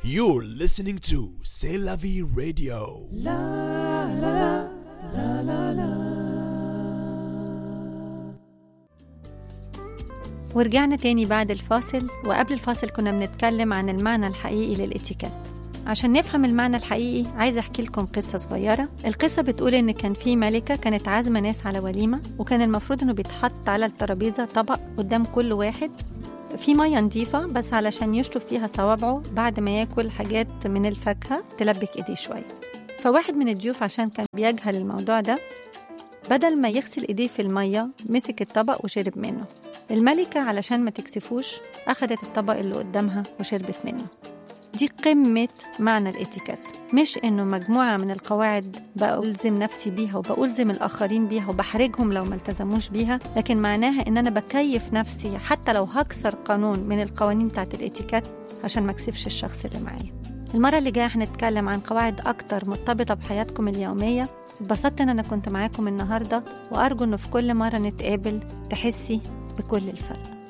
You're listening to C'est la vie radio. ورجعنا تاني بعد الفاصل وقبل الفاصل كنا بنتكلم عن المعنى الحقيقي للإتيكيت عشان نفهم المعنى الحقيقي عايزة أحكي لكم قصة صغيرة القصة بتقول إن كان في ملكة كانت عازمة ناس على وليمة وكان المفروض إنه بيتحط على الترابيزة طبق قدام كل واحد في مية نظيفة بس علشان يشطف فيها صوابعه بعد ما ياكل حاجات من الفاكهة تلبك إيديه شوية فواحد من الضيوف عشان كان بيجهل الموضوع ده بدل ما يغسل إيديه في المية مسك الطبق وشرب منه الملكة علشان ما تكسفوش أخدت الطبق اللي قدامها وشربت منه دي قمة معنى الاتيكيت مش إنه مجموعة من القواعد بألزم نفسي بيها وبألزم الآخرين بيها وبحرجهم لو ما التزموش بيها لكن معناها إن أنا بكيف نفسي حتى لو هكسر قانون من القوانين بتاعت الاتيكيت عشان ما أكسفش الشخص اللي معايا المرة اللي جاية هنتكلم عن قواعد أكتر مرتبطة بحياتكم اليومية اتبسطت إن أنا كنت معاكم النهاردة وأرجو إنه في كل مرة نتقابل تحسي بكل الفرق